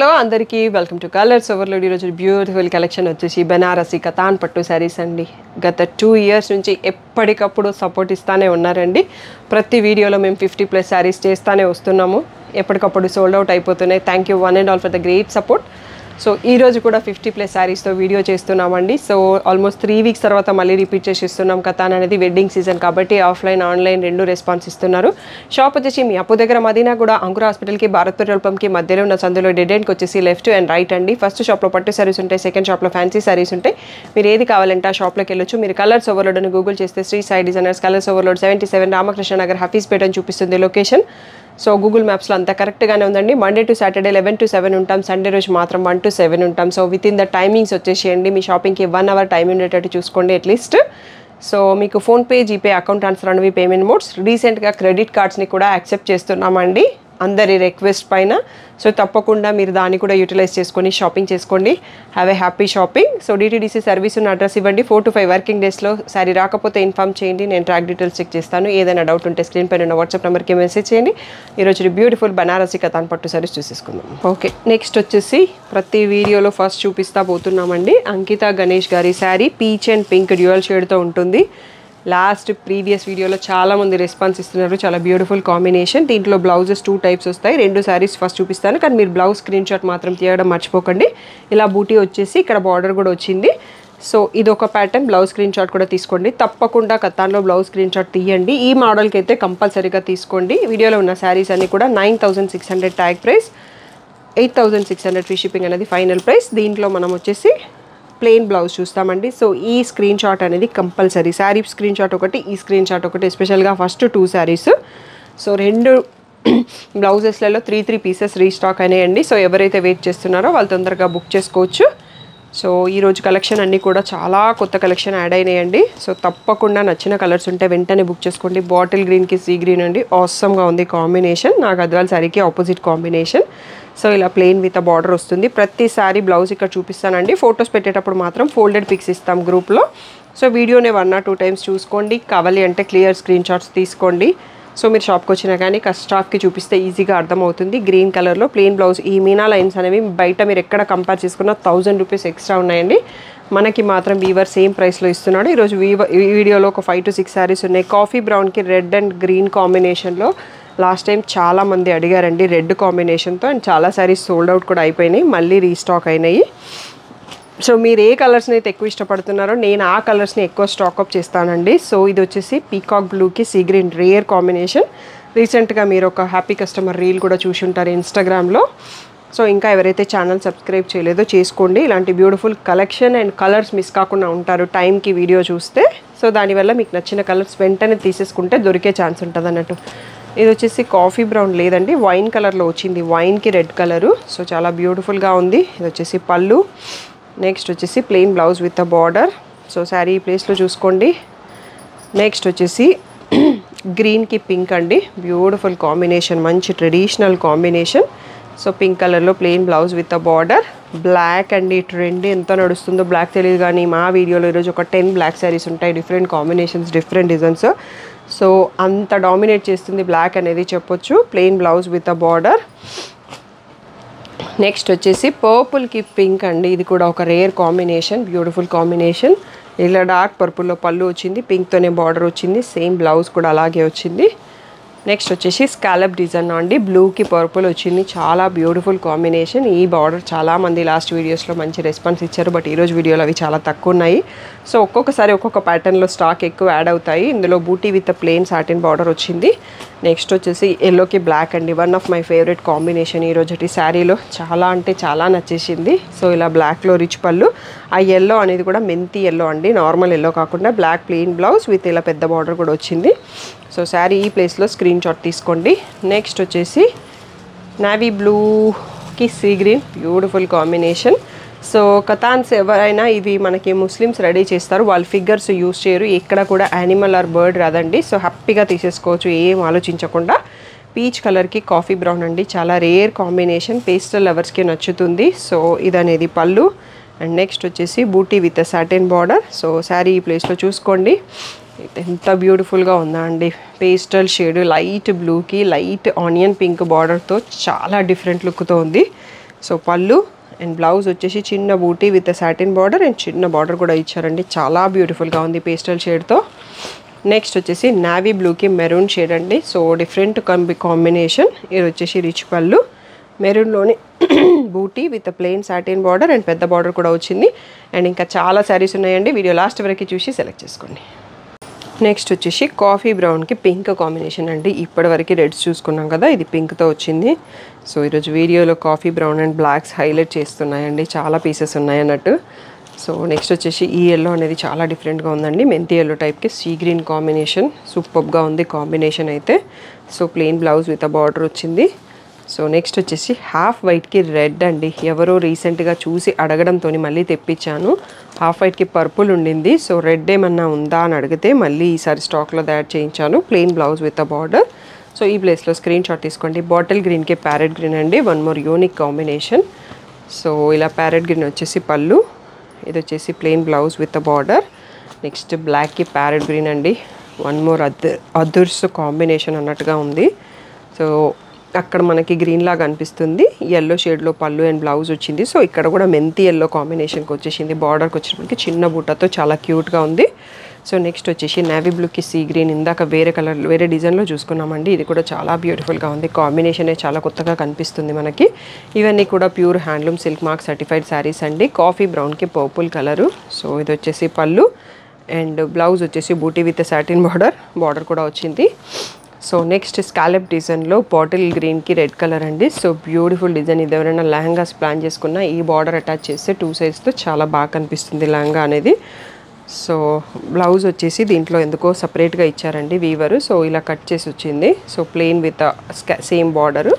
hello అందరికీ welcome to Colors Overload ఈరోజు beautiful collection వచ్చేసి బెనారసి కథాన్ పట్టు శారీస్ అండి గత టూ ఇయర్స్ నుంచి ఎప్పటికప్పుడు సపోర్ట్ ఇస్తానే ఉన్నారండి ప్రతి వీడియోలో మేము ఫిఫ్టీ ప్లస్ శారీస్ చేస్తానే వస్తున్నాము ఎప్పటికప్పుడు సోల్డ్ అవుట్ అయిపోతున్నాయి thank you one and all for the great support so ఈ రోజు కూడా ఫిఫ్టీ ప్లస్ శారీస్తో వీడియో చేస్తున్నామండి సో ఆల్మోస్ట్ త్రీ వీక్స్ తర్వాత మళ్ళీ రిపీట్ చేసి ఇస్తున్నాం కథాన్ అనేది వెడ్డింగ్ సీజన్ కాబట్టి ఆఫ్లైన్ ఆన్లైన్ రెండు రెస్పాన్స్ ఇస్తున్నారు షాప్ వచ్చేసి మీ అప్పు దగ్గర మదీనా కూడా అంకుర హాస్పిటల్కి భారత్ పెట్రోల్ పంప్కి మధ్యలో ఉన్న సందులో డెడ్ ఎండ్కి వచ్చేసి లెఫ్ట్ అండ్ రైట్ అండి ఫస్ట్ షాప్లో పట్టు శారీస్ ఉంటాయి సెకండ్ షాప్లో ఫ్యాన్సీ శారీస్ ఉంటాయి మీరు ఏది కావాలంటే ఆ షాప్లోకి వెళ్ళొచ్చు మీరు కలర్స్ ఓవర్లోడ్ అని గూగుల్ చేస్తే Sri Sai designers Colors Overload seventy seven Ramakrishna Nagar Hafeezpet అని చూపిస్తుంది లొకేషన్ సో గూగుల్ మ్యాప్స్లో అంతా కరెక్ట్గానే ఉందండి Monday to Saturday eleven to seven ఉంటాం సండే రోజు మాత్రం వన్ టు సెవెన్ ఉంటాం so with in the timings వచ్చేసేయండి మీ షాపింగ్కి వన్ అవర్ టైం ఉండేటట్టు చూసుకోండి అట్లీస్ట్ సో మీకు ఫోన్పే జీపే అకౌంట్ ట్రాన్స్ఫర్ అనేవి పేమెంట్ మోడ్స్ రీసెంట్గా క్రెడిట్ కార్డ్స్ని కూడా యాక్సెప్ట్ చేస్తున్నామండి అందరి రిక్వెస్ట్ పైన సో తప్పకుండా మీరు దాన్ని కూడా యూటిలైజ్ చేసుకొని షాపింగ్ చేసుకోండి have a happy shopping so DTDC service ఉన్న అడ్రస్ ఇవ్వండి ఫోర్ టు ఫైవ్ వర్కింగ్ డేస్లో సరే రాకపోతే ఇన్ఫామ్ చేయండి నేను ట్రాక్ డీటెయిల్స్ చెక్ చేస్తాను ఏదైనా డౌట్ ఉంటే స్క్రీన్ పైన ఉన్న వాట్సాప్ నెంబర్కి మెసేజ్ చేయండి ఈరోజు బ్యూటిఫుల్ బనారసి కథాన్ పట్టు సారీస్ చూసేసుకుందాం ఓకే నెక్స్ట్ వచ్చేసి ప్రతి వీడియోలో ఫస్ట్ చూపిస్తా పోతున్నామండి అంకిత గణేష్ గారి saree peach and pink dual షేడ్తో ఉంటుంది లాస్ట్ ప్రీవియస్ వీడియోలో చాలా మంది రెస్పాన్స్ ఇస్తున్నారు చాలా బ్యూటిఫుల్ కాంబినేషన్ దీంట్లో బ్లౌజెస్ టూ టైప్స్ వస్తాయి రెండు శారీస్ ఫస్ట్ చూపిస్తాను కానీ మీరు బ్లౌజ్ స్క్రీన్ షాట్ మాత్రం తీయడం మర్చిపోకండి ఇలా బూటీ వచ్చేసి ఇక్కడ బార్డర్ కూడా వచ్చింది సో ఇది ఒక ప్యాటర్న్ బ్లౌజ్ స్క్రీన్ షాట్ కూడా తీసుకోండి తప్పకుండా కత్తాన్లో బ్లౌజ్ స్క్రీన్ షాట్ తీయండి ఈ మోడల్కి అయితే కంపల్సరీగా తీసుకోండి వీడియోలో ఉన్న శారీస్ అన్ని కూడా nine thousand six hundred tag price eight thousand six hundred free shipping అనేది ఫైనల్ ప్రైస్ దీంట్లో మనం వచ్చేసి ప్లెయిన్ బ్లౌజ్ చూస్తామండి సో ఈ స్క్రీన్ షాట్ అనేది కంపల్సరీ శారీ స్క్రీన్ షాట్ ఒకటి ఈ స్క్రీన్ షాట్ ఒకటి ఎస్పెషల్గా ఫస్ట్ టూ శారీస్ సో రెండు బ్లౌజెస్లలో త్రీ త్రీ పీసెస్ రీస్టాక్ అయినాయండి సో ఎవరైతే వెయిట్ చేస్తున్నారో వాళ్ళు తొందరగా బుక్ చేసుకోవచ్చు సో ఈరోజు కలెక్షన్ అన్నీ కూడా చాలా కొత్త కలెక్షన్ యాడ్ అయినాయండి సో తప్పకుండా నచ్చిన కలర్స్ ఉంటే వెంటనే బుక్ చేసుకోండి బాటిల్ గ్రీన్కి సీ గ్రీన్ అండి ఆసమ్గా ఉంది కాంబినేషన్ నా గద్వాల్ శారీకి ఆపోజిట్ కాంబినేషన్ సో ఇలా ప్లెయిన్ విత్ బార్డర్ వస్తుంది ప్రతిసారి బ్లౌజ్ ఇక్కడ చూపిస్తానండి ఫొటోస్ పెట్టేటప్పుడు మాత్రం ఫోల్డెడ్ పిక్స్ ఇస్తాం గ్రూప్లో సో వీడియోనే వన్ ఆర్ టూ టైమ్స్ చూసుకోండి కావాలి అంటే క్లియర్ స్క్రీన్ షాట్స్ తీసుకోండి సో మీరు షాప్కి వచ్చినా కానీ స్టాఫ్కి చూపిస్తే ఈజీగా అర్థమవుతుంది గ్రీన్ కలర్లో ప్లెయిన్ బ్లౌజ్ ఈ మీనా లైన్స్ అనేవి బయట మీరు ఎక్కడ కంపేర్ చేసుకున్నా థౌజండ్ రూపీస్ ఎక్స్ట్రా ఉన్నాయండి మనకి మాత్రం వీవర్ సేమ్ ప్రైస్లో ఇస్తున్నాడు ఈరోజు వీవర్ ఈ వీడియోలో ఒక ఫైవ్ టు సిక్స్ శారీస్ ఉన్నాయి కాఫీ బ్రౌన్కి రెడ్ అండ్ గ్రీన్ కాంబినేషన్లో లాస్ట్ టైం చాలా మంది అడిగారండి రెడ్ కాంబినేషన్తో అండ్ చాలా శారీస్ సోల్డ్ అవుట్ కూడా అయిపోయినాయి మళ్ళీ రీస్టాక్ అయినాయి సో మీరు ఏ కలర్స్ని అయితే ఎక్కువ ఇష్టపడుతున్నారో నేను ఆ కలర్స్ని ఎక్కువ స్టాక్అప్ చేస్తానండి సో ఇది వచ్చేసి పీకాక్ బ్లూకి సీ గ్రీన్ రేర్ కాంబినేషన్ రీసెంట్గా మీరు ఒక హ్యాపీ కస్టమర్ రీల్ కూడా చూసి ఉంటారు ఇన్స్టాగ్రామ్లో సో ఇంకా ఎవరైతే ఛానల్ సబ్స్క్రైబ్ చేయలేదో చేసుకోండి ఇలాంటి beautiful collection and colours miss కాకుండా ఉంటారు టైంకి వీడియో చూస్తే సో దానివల్ల మీకు నచ్చిన కలర్స్ వెంటనే తీసేసుకుంటే దొరికే ఛాన్స్ ఉంటుంది అన్నట్టు ఇది వచ్చేసి కాఫీ బ్రౌన్ లేదండి వైన్ కలర్లో వచ్చింది వైన్కి రెడ్ కలరు సో చాలా బ్యూటిఫుల్గా ఉంది ఇది వచ్చేసి పళ్ళు నెక్స్ట్ వచ్చేసి plain blouse with a border so sari ఈ ప్లేస్లో చూసుకోండి నెక్స్ట్ వచ్చేసి గ్రీన్కి పింక్ అండి బ్యూటిఫుల్ కాంబినేషన్ మంచి ట్రెడిషనల్ కాంబినేషన్ సో పింక్ కలర్లో plain blouse with a border black అండి ట్రెండ్ ఎంత నడుస్తుందో బ్లాక్ తెలియదు కానీ మా వీడియోలో ఈరోజు ఒక టెన్ బ్లాక్ శారీస్ ఉంటాయి different combinations different designs so అంత డామినేట్ చేస్తుంది బ్లాక్ అనేది చెప్పొచ్చు plain blouse with a border next వచ్చేసి పర్పుల్కి పింక్ అండి ఇది కూడా ఒక రేర్ కాంబినేషన్ బ్యూటిఫుల్ కాంబినేషన్ ఇలా డార్క్ పర్పుల్లో పళ్ళు వచ్చింది పింక్తోనే బార్డర్ వచ్చింది సేమ్ బ్లౌజ్ కూడా అలాగే వచ్చింది నెక్స్ట్ వచ్చేసి స్కాలప్ డిజైన్ అండి బ్లూకి పర్పుల్ వచ్చింది చాలా బ్యూటిఫుల్ కాంబినేషన్ ఈ బార్డర్ చాలా మంది లాస్ట్ వీడియోస్లో మంచి రెస్పాన్స్ ఇచ్చారు బట్ ఈరోజు వీడియోలో అవి చాలా తక్కువ ఉన్నాయి సో ఒక్కొక్కసారి ఒక్కొక్క ప్యాటర్న్లో స్టాక్ ఎక్కువ యాడ్ అవుతాయి ఇందులో buti with plain satin border వచ్చింది నెక్స్ట్ వచ్చేసి ఎల్లోకి బ్లాక్ అండి one of my favourite combination ఈ రోజుటి శారీలో చాలా అంటే చాలా నచ్చేసింది సో ఇలా బ్లాక్లో రిచ్ పళ్ళు ఆ ఎల్లో అనేది కూడా మెంతి ఎల్లో అండి నార్మల్ ఎల్లో కాకుండా బ్లాక్ ప్లెయిన్ బ్లౌజ్ విత్ ఇలా పెద్ద బార్డర్ కూడా వచ్చింది సో శారీ ఈ ప్లేస్లో స్క్రీన్ షాట్ తీసుకోండి నెక్స్ట్ వచ్చేసి నావీ బ్లూకి sea green beautiful combination so కథాన్స్ ఎవరైనా ఇవి మనకి ముస్లిమ్స్ రెడీ చేస్తారు వాళ్ళ ఫిగర్స్ యూస్ చేయరు ఎక్కడ కూడా యానిమల్ ఆర్ బర్డ్ రాదండి సో హ్యాపీగా తీసేసుకోవచ్చు ఏం ఆలోచించకుండా పీచ్ కలర్కి కాఫీ బ్రౌన్ అండి చాలా రేర్ కాంబినేషన్ పేస్టల్ లవర్స్కి నచ్చుతుంది సో ఇది అనేది పళ్ళు అండ్ నెక్స్ట్ వచ్చేసి buti with satin border so sari ఈ ప్లేస్లో చూసుకోండి ఎంత బ్యూటిఫుల్గా ఉందా అండి పేస్టల్ షేడ్ లైట్ బ్లూకి లైట్ ఆనియన్ పింక్ బార్డర్తో చాలా డిఫరెంట్ లుక్తో ఉంది సో పళ్ళు అండ్ బ్లౌజ్ వచ్చేసి చిన్న buti with satin border and చిన్న బార్డర్ కూడా ఇచ్చారండి చాలా బ్యూటిఫుల్గా ఉంది పేస్టల్ షేడ్తో నెక్స్ట్ వచ్చేసి నావీ బ్లూకి మెరూన్ షేడ్ అండి సో డిఫరెంట్ కంబి కాంబినేషన్ ఇది వచ్చేసి రిచ్ పళ్ళు మెరూన్లోని buti with plain satin border and పెద్ద బార్డర్ కూడా వచ్చింది అండ్ ఇంకా చాలా శారీస్ ఉన్నాయండి వీడియో లాస్ట్ వరకు చూసి సెలెక్ట్ చేసుకోండి నెక్స్ట్ వచ్చేసి కాఫీ బ్రౌన్కి పింక్ కాంబినేషన్ అండి ఇప్పటివరకు రెడ్స్ చూసుకున్నాం కదా ఇది పింక్తో వచ్చింది సో ఈరోజు వీడియోలో coffee brown and blacks highlight చేస్తున్నాయండి చాలా పీసెస్ ఉన్నాయి అన్నట్టు సో నెక్స్ట్ వచ్చేసి ఈ ఎల్లో అనేది చాలా డిఫరెంట్గా ఉందండి మెంతి ఎల్లో టైప్కి సీ గ్రీన్ కాంబినేషన్ సూపర్గా ఉంది కాంబినేషన్ అయితే so plain blouse with border వచ్చింది సో నెక్స్ట్ వచ్చేసి హాఫ్ వైట్కి రెడ్ అండి ఎవరో రీసెంట్గా చూసి అడగడంతో మళ్ళీ తెప్పించాను హాఫ్ వైట్కి పర్పుల్ ఉండింది సో రెడ్ ఏమన్నా ఉందా అని అడిగితే మళ్ళీ ఈసారి స్టాక్లో యాడ్ చేయించాను plain blouse with a border so ఈ ప్లేస్లో స్క్రీన్ షాట్ తీసుకోండి బాటిల్ గ్రీన్కి ప్యారెట్ గ్రీన్ అండి one more unique combination so ఇలా ప్యారెట్ గ్రీన్ వచ్చేసి పళ్ళు ఇది వచ్చేసి plain blouse with a border next బ్లాక్కి ప్యారెట్ గ్రీన్ అండి one more other others combination అన్నట్టుగా ఉంది సో అక్కడ మనకి గ్రీన్ లాగా అనిపిస్తుంది ఎల్లో షేడ్లో పళ్ళు అండ్ బ్లౌజ్ వచ్చింది సో ఇక్కడ కూడా మెంతి ఎల్లో కాంబినేషన్కి వచ్చేసింది బార్డర్కి వచ్చేటప్పటికి చిన్న బుట్టతో చాలా క్యూట్గా ఉంది సో నెక్స్ట్ వచ్చేసి నేవీ బ్లూకి సీ గ్రీన్ ఇందాక వేరే కలర్ వేరే డిజైన్లో చూసుకున్నామండి ఇది కూడా చాలా బ్యూటిఫుల్గా ఉంది కాంబినేషనే చాలా కొత్తగా కనిపిస్తుంది మనకి ఇవన్నీ కూడా pure handloom silk mark certified saris అండి కాఫీ బ్రౌన్కి పర్పుల్ కలరు సో ఇది వచ్చేసి పళ్ళు అండ్ బ్లౌజ్ వచ్చేసి buti with satin border border కూడా వచ్చింది సో నెక్స్ట్ స్కాలప్ డిజైన్లో బాటిల్ గ్రీన్కి రెడ్ కలర్ అండి సో బ్యూటిఫుల్ డిజైన్ ఇది ఎవరైనా లెహంగాస్ ప్లాన్ చేసుకున్నా ఈ బార్డర్ అటాచ్ చేస్తే టూ సైజ్తో చాలా బాగా కనిపిస్తుంది లెహంగా అనేది సో బ్లౌజ్ వచ్చేసి దీంట్లో ఎందుకో సపరేట్గా ఇచ్చారండి వీవరు సో ఇలా కట్ చేసి వచ్చింది so plain with same border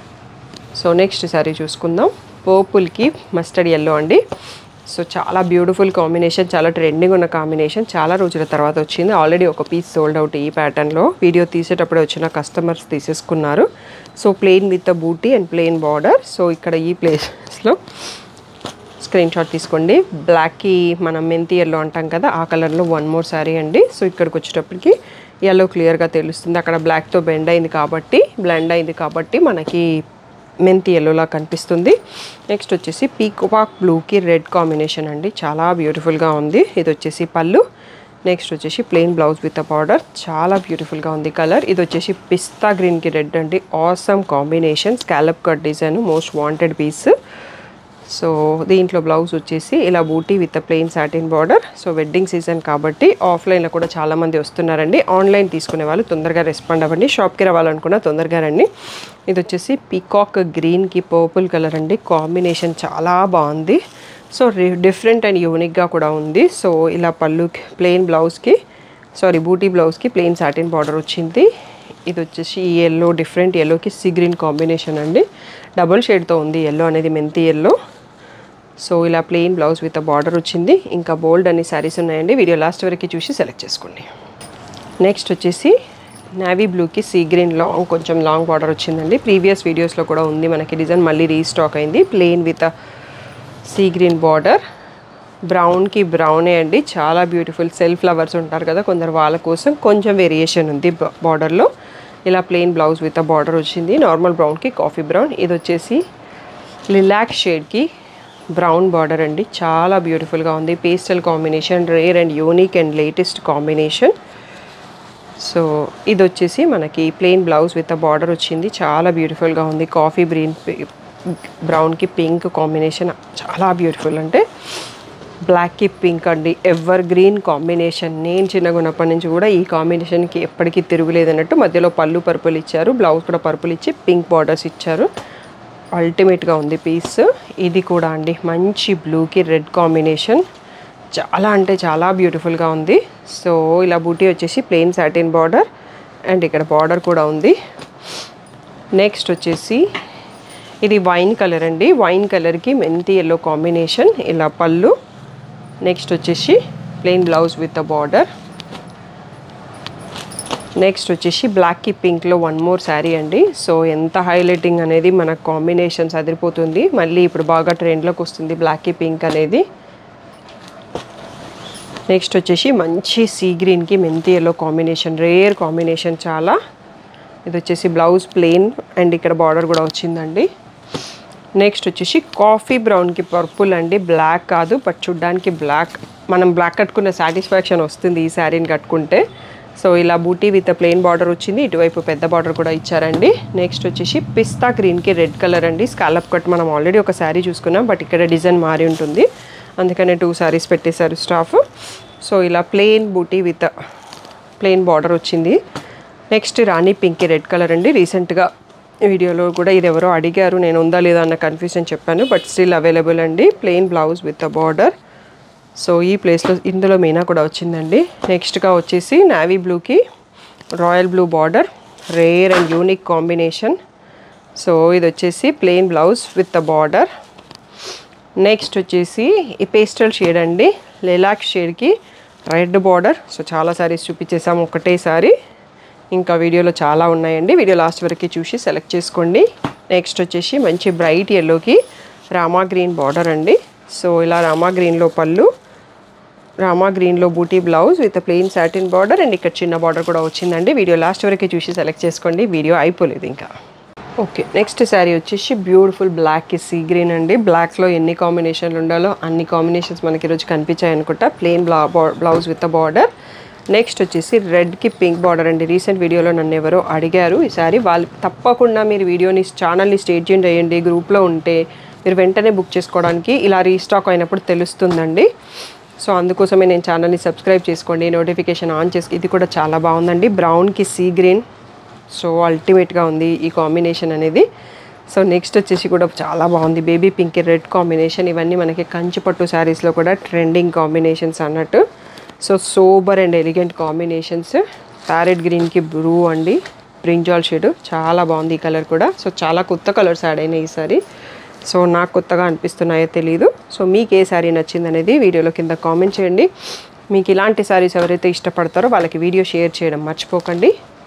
so next sari చూసుకుందాం పర్పుల్కి మస్టర్డ్ ఎల్లో అండి సో చాలా బ్యూటిఫుల్ కాంబినేషన్ చాలా ట్రెండింగ్ ఉన్న కాంబినేషన్ చాలా రోజుల తర్వాత వచ్చింది ఆల్రెడీ ఒక పీస్ సోల్డ్ అవుట్ ఈ ప్యాటర్న్లో వీడియో తీసేటప్పుడే వచ్చిన కస్టమర్స్ తీసేసుకున్నారు so plain with a buti and plain border so ఇక్కడ ఈ ప్లేస్లో స్క్రీన్ షాట్ తీసుకోండి బ్లాక్కి మనం మెంతి ఎల్లో అంటాం కదా ఆ కలర్లో వన్ మోర్ శారీ అండి సో ఇక్కడికి వచ్చేటప్పటికి ఎల్లో క్లియర్గా తెలుస్తుంది అక్కడ బ్లాక్తో బెండ్ అయింది కాబట్టి బ్లెండ్ అయింది కాబట్టి మనకి మెంతి ఎల్లోలా కనిపిస్తుంది నెక్స్ట్ వచ్చేసి పీకోపాక్ బ్లూకి రెడ్ కాంబినేషన్ అండి చాలా బ్యూటిఫుల్గా ఉంది ఇది వచ్చేసి పళ్ళు నెక్స్ట్ వచ్చేసి plain blouse with a border చాలా బ్యూటిఫుల్గా ఉంది కలర్ ఇది వచ్చేసి పిస్తా గ్రీన్కి రెడ్ అండి awesome combination scallop cut design most wanted piece so దీంట్లో బ్లౌజ్ వచ్చేసి ఇలా buti with plain satin border so wedding season కాబట్టి ఆఫ్లైన్లో కూడా చాలామంది వస్తున్నారండి ఆన్లైన్ తీసుకునే వాళ్ళు తొందరగా రెస్పాండ్ అవ్వండి షాప్కి రావాలనుకున్నా తొందరగా రండి ఇది వచ్చేసి పీకాక్ గ్రీన్కి పర్పుల్ కలర్ అండి కాంబినేషన్ చాలా బాగుంది సో డిఫరెంట్ అండ్ యూనిక్గా కూడా ఉంది సో ఇలా పళ్ళు ప్లెయిన్ బ్లౌజ్కి సారీ బూటీ బ్లౌజ్కి ప్లెయిన్ సాటిన్ బార్డర్ వచ్చింది ఇది వచ్చేసి ఈ ఎల్లో డిఫరెంట్ ఎల్లోకి సీ గ్రీన్ కాంబినేషన్ అండి డబుల్ షేడ్తో ఉంది ఎల్లో అనేది మెంతి ఎల్లో సో ఇలా ప్లెయిన్ బ్లౌజ్ విత్ బార్డర్ వచ్చింది ఇంకా బోల్డ్ అన్ని శారీస్ ఉన్నాయండి వీడియో లాస్ట్ వరకు చూసి సెలెక్ట్ చేసుకోండి నెక్స్ట్ వచ్చేసి నావీ బ్లూకి సీ గ్రీన్ లాంగ్ కొంచెం లాంగ్ బార్డర్ వచ్చిందండి ప్రీవియస్ వీడియోస్లో కూడా ఉంది మనకి డిజైన్ మళ్ళీ రీస్టాక్ అయింది plain with sea green border బ్రౌన్కి బ్రౌనే అండి చాలా బ్యూటిఫుల్ సెల్ఫ్ ఫ్లవర్స్ ఉంటారు కదా కొందరు వాళ్ళ కోసం కొంచెం వేరియేషన్ ఉంది బార్డర్లో ఇలా ప్లెయిన్ బ్లౌజ్ విత్ బార్డర్ వచ్చింది నార్మల్ బ్రౌన్కి కాఫీ బ్రౌన్ ఇది వచ్చేసి లిలాక్ షేడ్కి బ్రౌన్ బార్డర్ అండి చాలా బ్యూటిఫుల్గా ఉంది pastel combination rare and unique and latest combination so ఇది వచ్చేసి మనకి ప్లెయిన్ బ్లౌజ్ విత్ బార్డర్ వచ్చింది చాలా బ్యూటిఫుల్గా ఉంది కాఫీ గ్రీన్ బ్రౌన్కి పింక్ కాంబినేషన్ చాలా బ్యూటిఫుల్ అంటే బ్లాక్కి పింక్ అండి ఎవర్ గ్రీన్ కాంబినేషన్ నేను చిన్నగా ఉన్నప్పటి నుంచి కూడా ఈ కాంబినేషన్కి ఎప్పటికీ తిరుగులేదన్నట్టు మధ్యలో పళ్ళు పర్పుల్ ఇచ్చారు బ్లౌజ్ కూడా పర్పుల్ ఇచ్చి పింక్ బార్డర్స్ ఇచ్చారు అల్టిమేట్గా ఉంది పీస్ ఇది కూడా అండి మంచి బ్లూకి రెడ్ కాంబినేషన్ చాలా అంటే చాలా బ్యూటిఫుల్గా ఉంది సో ఇలా బూటీ వచ్చేసి ప్లెయిన్ సాటిన్ బార్డర్ అండ్ ఇక్కడ బార్డర్ కూడా ఉంది నెక్స్ట్ వచ్చేసి ఇది వైన్ కలర్ అండి వైన్ కలర్కి మెంతి ఎల్లో కాంబినేషన్ ఇలా పళ్ళు నెక్స్ట్ వచ్చేసి plain blouse with a border next వచ్చేసి బ్లాక్కి పింక్లో వన్ మోర్ శారీ అండి సో ఎంత హైలైటింగ్ అనేది మన కాంబినేషన్స్ అదిరిపోతుంది మళ్ళీ ఇప్పుడు బాగా ట్రెండ్లోకి వస్తుంది బ్లాక్కి పింక్ అనేది నెక్స్ట్ వచ్చేసి మంచి సీ గ్రీన్కి మెంతి ఎల్లో కాంబినేషన్ రేర్ కాంబినేషన్ చాలా ఇది వచ్చేసి బ్లౌజ్ ప్లెయిన్ అండ్ ఇక్కడ బార్డర్ కూడా వచ్చిందండి నెక్స్ట్ వచ్చేసి కాఫీ బ్రౌన్కి పర్పుల్ అండి బ్లాక్ కాదు బట్ చూడ్డానికి బ్లాక్ మనం బ్లాక్ కట్టుకున్న సాటిస్ఫాక్షన్ వస్తుంది ఈ శారీని కట్టుకుంటే సో ఇలా బూటీ విత్ ప్లెయిన్ బార్డర్ వచ్చింది ఇటువైపు పెద్ద బార్డర్ కూడా ఇచ్చారండి నెక్స్ట్ వచ్చేసి పిస్తా గ్రీన్కి రెడ్ కలర్ అండి స్కాలప్ కట్ మనం ఆల్రెడీ ఒక శారీ చూసుకున్నాం బట్ ఇక్కడ డిజైన్ మారి ఉంటుంది అందుకనే టూ శారీస్ పెట్టేశారు స్టాఫ్ సో ఇలా plain buti with plain border వచ్చింది నెక్స్ట్ రాణి పింక్ రెడ్ కలర్ అండి రీసెంట్గా వీడియోలో కూడా ఇది ఎవరో అడిగారు నేను ఉందా లేదా అన్న కన్ఫ్యూజన్ చెప్పాను బట్ స్టిల్ అవైలబుల్ అండి plain blouse with a border so ఈ ప్లేస్లో ఇందులో మీనా కూడా వచ్చిందండి నెక్స్ట్గా వచ్చేసి నావీ బ్లూకి royal blue border rare and unique combination so ఇది వచ్చేసి plain blouse with a border next వచ్చేసి ఈ పేస్టల్ షేడ్ అండి లెలాక్ షేడ్కి రెడ్ బార్డర్ సో చాలా సారీస్ చూపించేసాము ఒకటేసారి ఇంకా వీడియోలో చాలా ఉన్నాయండి వీడియో లాస్ట్ వరకు చూసి సెలెక్ట్ చేసుకోండి నెక్స్ట్ వచ్చేసి మంచి బ్రైట్ ఎల్లోకి రామా గ్రీన్ బార్డర్ అండి సో ఇలా రామా గ్రీన్లో పళ్ళు రామా గ్రీన్లో buti blouse with plain satin border and ఇక్కడ చిన్న బార్డర్ కూడా వచ్చిందండి వీడియో లాస్ట్ వరకు చూసి సెలెక్ట్ చేసుకోండి వీడియో అయిపోలేదు ఇంకా ఓకే నెక్స్ట్ శారీ వచ్చేసి బ్యూటిఫుల్ బ్లాక్ సీ గ్రీన్ అండి బ్లాక్లో ఎన్ని కాంబినేషన్లు ఉండాలో అన్ని కాంబినేషన్స్ మనకి ఈరోజు కనిపించాయి అనుకుంటా plain bla blouse with border next వచ్చేసి రెడ్కి పింక్ బార్డర్ అండి రీసెంట్ వీడియోలో నన్ను ఎవరో అడిగారు ఈ సారీ వాళ్ళు తప్పకుండా మీరు వీడియోని ఛానల్ని స్టేట్ చేయండి అయ్యండి గ్రూప్లో ఉంటే మీరు వెంటనే బుక్ చేసుకోవడానికి ఇలా రీస్టాక్ అయినప్పుడు తెలుస్తుందండి సో అందుకోసమే నేను ఛానల్ని సబ్స్క్రైబ్ చేసుకోండి నోటిఫికేషన్ ఆన్ చేసి ఇది కూడా చాలా బాగుందండి బ్రౌన్కి సీ గ్రీన్ సో అల్టిమేట్గా ఉంది ఈ కాంబినేషన్ అనేది సో నెక్స్ట్ వచ్చేసి కూడా చాలా బాగుంది బేబీ పింక్ రెడ్ కాంబినేషన్ ఇవన్నీ మనకి కంచి పట్టు శారీస్లో కూడా ట్రెండింగ్ కాంబినేషన్స్ అన్నట్టు so sober and elegant combinations parrot గ్రీన్కి బ్లూ అండి బ్రింజాల్ షేడ్ చాలా బాగుంది ఈ కలర్ కూడా సో చాలా కొత్త కలర్స్ యాడ్ అయినాయి ఈసారి సో నాకు కొత్తగా అనిపిస్తున్నాయో తెలియదు సో మీకు ఏ శారీ నచ్చింది అనేది వీడియోలో కింద కామెంట్ చేయండి మీకు ఇలాంటి శారీస్ ఎవరైతే ఇష్టపడతారో వాళ్ళకి వీడియో షేర్ చేయడం మర్చిపోకండి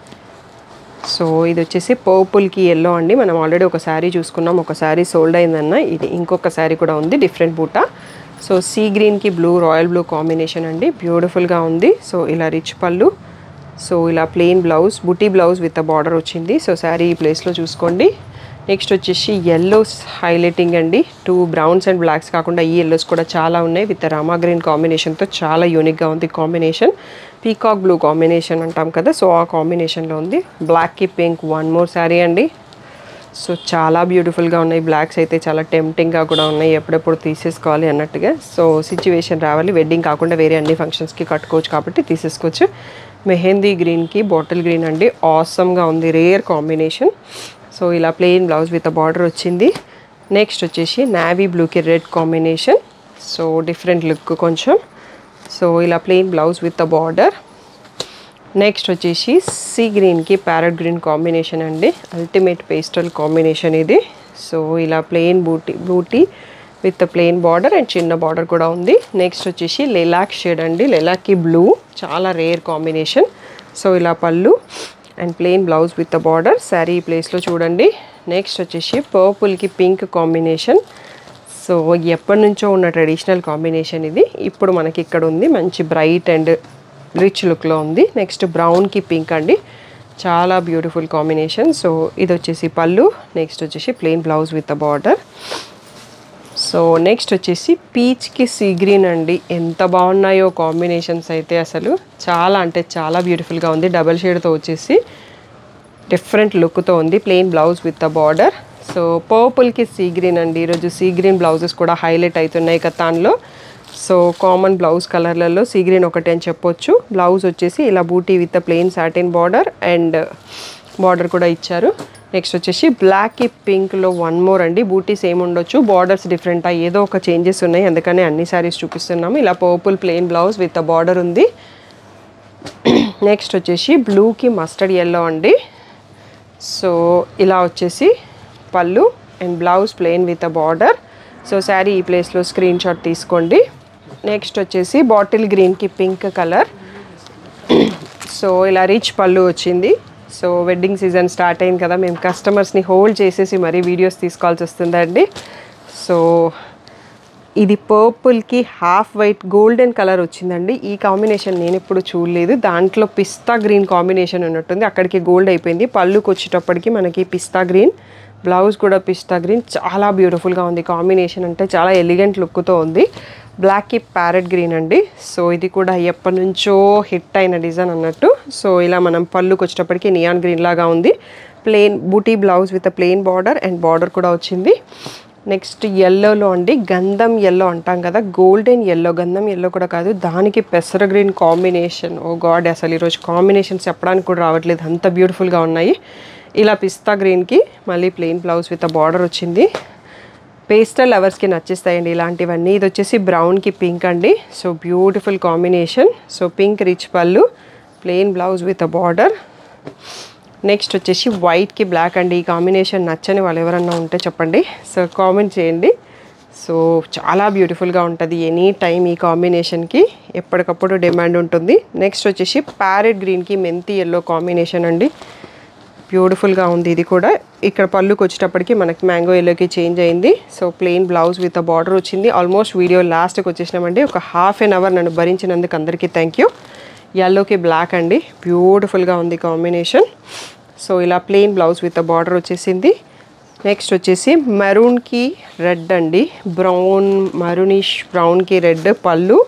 సో ఇది వచ్చేసి పర్పుల్కి ఎల్లో అండి మనం ఆల్రెడీ ఒక శారీ చూసుకున్నాం ఒక శారీ సోల్డ్ అయిందన్న ఇది ఇంకొక శారీ కూడా ఉంది డిఫరెంట్ బూటా సో సీ గ్రీన్కి బ్లూ రాయల్ బ్లూ కాంబినేషన్ అండి బ్యూటిఫుల్గా ఉంది సో ఇలా రిచ్ పళ్ళు సో ఇలా plain blouse buti blouse with border వచ్చింది సో శారీ ఈ ప్లేస్లో చూసుకోండి నెక్స్ట్ వచ్చేసి ఎల్లోస్ హైలైటింగ్ అండి టూ బ్రౌన్స్ అండ్ బ్లాక్స్ కాకుండా ఈ ఎల్లోస్ కూడా చాలా ఉన్నాయి విత్ రామా గ్రీన్ కాంబినేషన్తో చాలా యూనిక్గా ఉంది కాంబినేషన్ పీకాక్ బ్లూ కాంబినేషన్ అంటాం కదా సో ఆ కాంబినేషన్లో ఉంది బ్లాక్కి పింక్ వన్ మోర్ శారీ అండి సో చాలా బ్యూటిఫుల్గా ఉన్నాయి బ్లాక్స్ అయితే చాలా టెంప్టింగ్గా కూడా ఉన్నాయి ఎప్పుడెప్పుడు తీసేసుకోవాలి అన్నట్టుగా సో సిచ్యువేషన్ రావాలి వెడ్డింగ్ కాకుండా వేరే అన్ని ఫంక్షన్స్కి కట్టుకోవచ్చు కాబట్టి తీసేసుకోవచ్చు మెహందీ గ్రీన్కి బాటిల్ గ్రీన్ అండి ఆసమ్గా ఉంది రేర్ కాంబినేషన్ సో ఇలా ప్లెయిన్ బ్లౌజ్ విత్ బార్డర్ వచ్చింది నెక్స్ట్ వచ్చేసి నావీ బ్లూకి red combination so different look కొంచెం సో ఇలా plain blouse with border next వచ్చేసి సీ గ్రీన్కి ప్యారెట్ గ్రీన్ కాంబినేషన్ అండి అల్టిమేట్ పేస్టల్ కాంబినేషన్ ఇది సో ఇలా plain buti buti with plain border and చిన్న బార్డర్ కూడా ఉంది నెక్స్ట్ వచ్చేసి లెలాక్ షేడ్ అండి లెలాక్కి బ్లూ చాలా రేర్ కాంబినేషన్ సో ఇలా pallu and plain blouse with border sari ఈ ప్లేస్లో చూడండి నెక్స్ట్ వచ్చేసి పర్పుల్కి పింక్ కాంబినేషన్ సో ఎప్పటి నుంచో ఉన్న ట్రెడిషనల్ కాంబినేషన్ ఇది ఇప్పుడు మనకి ఇక్కడ ఉంది మంచి బ్రైట్ అండ్ రిచ్ లుక్లో ఉంది నెక్స్ట్ బ్రౌన్కి పింక్ అండి చాలా బ్యూటిఫుల్ కాంబినేషన్ సో ఇది వచ్చేసి పళ్ళు నెక్స్ట్ వచ్చేసి plain blouse with border so next వచ్చేసి పీచ్కి సీ గ్రీన్ అండి ఎంత బాగున్నాయో కాంబినేషన్స్ అయితే అసలు చాలా అంటే చాలా బ్యూటిఫుల్గా ఉంది డబల్ షేడ్తో వచ్చేసి డిఫరెంట్ లుక్తో ఉంది plain blouse with a border so పర్పుల్కి సీ గ్రీన్ అండి ఈరోజు సీ గ్రీన్ బ్లౌజెస్ కూడా హైలైట్ అవుతున్నాయి కతాన్లో సో కామన్ బ్లౌజ్ కలర్లలో సీ గ్రీన్ ఒకటి అని చెప్పొచ్చు బ్లౌజ్ వచ్చేసి ఇలా buti with plain satin border and border కూడా ఇచ్చారు నెక్స్ట్ వచ్చేసి బ్లాక్కి పింక్లో వన్ మోర్ అండి బూటీ సేమ్ ఉండొచ్చు బార్డర్స్ డిఫరెంట్ ఏదో ఒక చేంజెస్ ఉన్నాయి అందుకనే అన్ని సారీస్ చూపిస్తున్నాము ఇలా purple plain blouse with border ఉంది నెక్స్ట్ వచ్చేసి బ్లూకి మస్టర్డ్ ఎల్లో అండి సో ఇలా వచ్చేసి pallu and blouse plain with a border so sari ఈ ప్లేస్లో స్క్రీన్ షాట్ తీసుకోండి నెక్స్ట్ వచ్చేసి బాటిల్ గ్రీన్కి పింక్ కలర్ సో ఇలా రిచ్ పళ్ళు వచ్చింది సో వెడ్డింగ్ సీజన్ స్టార్ట్ అయింది కదా మేము కస్టమర్స్ని హోల్డ్ చేసేసి మరీ వీడియోస్ తీసుకోవాల్సి వస్తుందండి సో ఇది పర్పుల్కి హాఫ్ వైట్ గోల్డెన్ కలర్ వచ్చిందండి ఈ కాంబినేషన్ నేను ఎప్పుడు చూడలేదు దాంట్లో పిస్తా గ్రీన్ కాంబినేషన్ ఉన్నట్టుంది అక్కడికి గోల్డ్ అయిపోయింది పళ్ళుకి వచ్చేటప్పటికి మనకి పిస్తా గ్రీన్ బ్లౌజ్ కూడా పిస్తా గ్రీన్ చాలా బ్యూటిఫుల్గా ఉంది కాంబినేషన్ అంటే చాలా ఎలిగెంట్ లుక్తో ఉంది బ్లాక్కి ప్యారెట్ గ్రీన్ అండి సో ఇది కూడా ఎప్పటి నుంచో హిట్ అయిన డిజైన్ అన్నట్టు సో ఇలా మనం పళ్ళుకి వచ్చేటప్పటికి నియాన్ గ్రీన్ లాగా ఉంది plain buti blouse with plain border and border కూడా వచ్చింది నెక్స్ట్ ఎల్లోలో అండి గంధం ఎల్లో అంటాం కదా గోల్డెన్ ఎల్లో గంధం ఎల్లో కూడా కాదు దానికి పెసర గ్రీన్ కాంబినేషన్ ఓ గాడ్ అసలు ఈరోజు కాంబినేషన్ చెప్పడానికి కూడా రావట్లేదు అంత బ్యూటిఫుల్గా ఉన్నాయి ఇలా పిస్తా గ్రీన్కి మళ్ళీ ప్లెయిన్ బ్లౌజ్ విత్ బార్డర్ వచ్చింది పేస్టల్ లవర్స్కి నచ్చేస్తాయండి ఇలాంటివన్నీ ఇది వచ్చేసి బ్రౌన్కి పింక్ అండి so beautiful combination so pink rich pallu plain blouse with a border next వచ్చేసి వైట్కి బ్లాక్ అండి ఈ కాంబినేషన్ నచ్చని వాళ్ళు ఎవరన్నా ఉంటే చెప్పండి సో కామెంట్ చేయండి సో చాలా బ్యూటిఫుల్గా ఉంటుంది ఎనీ టైం ఈ కాంబినేషన్కి ఎప్పటికప్పుడు డిమాండ్ ఉంటుంది నెక్స్ట్ వచ్చేసి ప్యారెట్ గ్రీన్కి మెంతి ఎల్లో కాంబినేషన్ అండి బ్యూటిఫుల్గా ఉంది ఇది కూడా ఇక్కడ పళ్ళుకి వచ్చేటప్పటికి మనకి మ్యాంగో ఎల్లోకి చేంజ్ అయింది so plain blouse with border వచ్చింది ఆల్మోస్ట్ వీడియో లాస్ట్కి వచ్చేసినామండి ఒక హాఫ్ అన్ అవర్ నన్ను భరించినందుకు అందరికీ థ్యాంక్ యూ ఎల్లోకి బ్లాక్ అండి బ్యూటిఫుల్గా ఉంది కాంబినేషన్ సో ఇలా ప్లెయిన్ బ్లౌజ్ విత్ బార్డర్ వచ్చేసింది నెక్స్ట్ వచ్చేసి మెరూన్కి రెడ్ అండి బ్రౌన్ మరూనిష్ బ్రౌన్కి రెడ్ పళ్ళు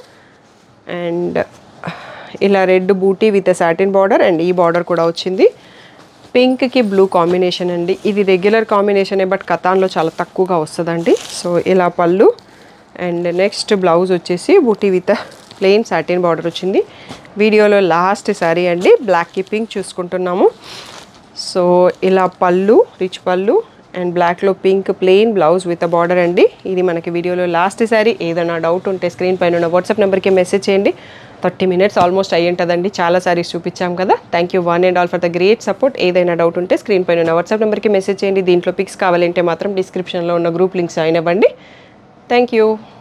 అండ్ ఇలా red buti with satin border and ఈ బార్డర్ కూడా వచ్చింది పింక్కి బ్లూ కాంబినేషన్ అండి ఇది రెగ్యులర్ కాంబినేషనే బట్ కథాన్లో చాలా తక్కువగా వస్తుందండి సో ఇలా పళ్ళు అండ్ నెక్స్ట్ బ్లౌజ్ వచ్చేసి buti with plain satin border వచ్చింది వీడియోలో లాస్ట్ సారీ అండి బ్లాక్కి పింక్ చూసుకుంటున్నాము సో ఇలా పళ్ళు రిచ్ పళ్ళు అండ్ బ్లాక్లో pink plain blouse with border అండి ఇది మనకి వీడియోలో లాస్ట్ సారీ ఏదైనా డౌట్ ఉంటే స్క్రీన్ పైన ఉన్న వాట్సాప్ నెంబర్కి మెసేజ్ చేయండి థర్టీ మినిట్స్ ఆల్మోస్ట్ అయ్యి ఉంటుందండి చాలా సారీస్ చూపించాం కదా thank you one and all for the great support ఏదైనా డౌట్ ఉంటే స్క్రీన్ పైన ఉన్న వాట్సాప్ నెంబర్కి మెసేజ్ చేయండి దీంట్లో పిక్స్ కావాలంటే మాత్రం డిస్క్రిప్షన్లో ఉన్న గ్రూప్ లింక్స్ అయినవ్వండి థ్యాంక్ యూ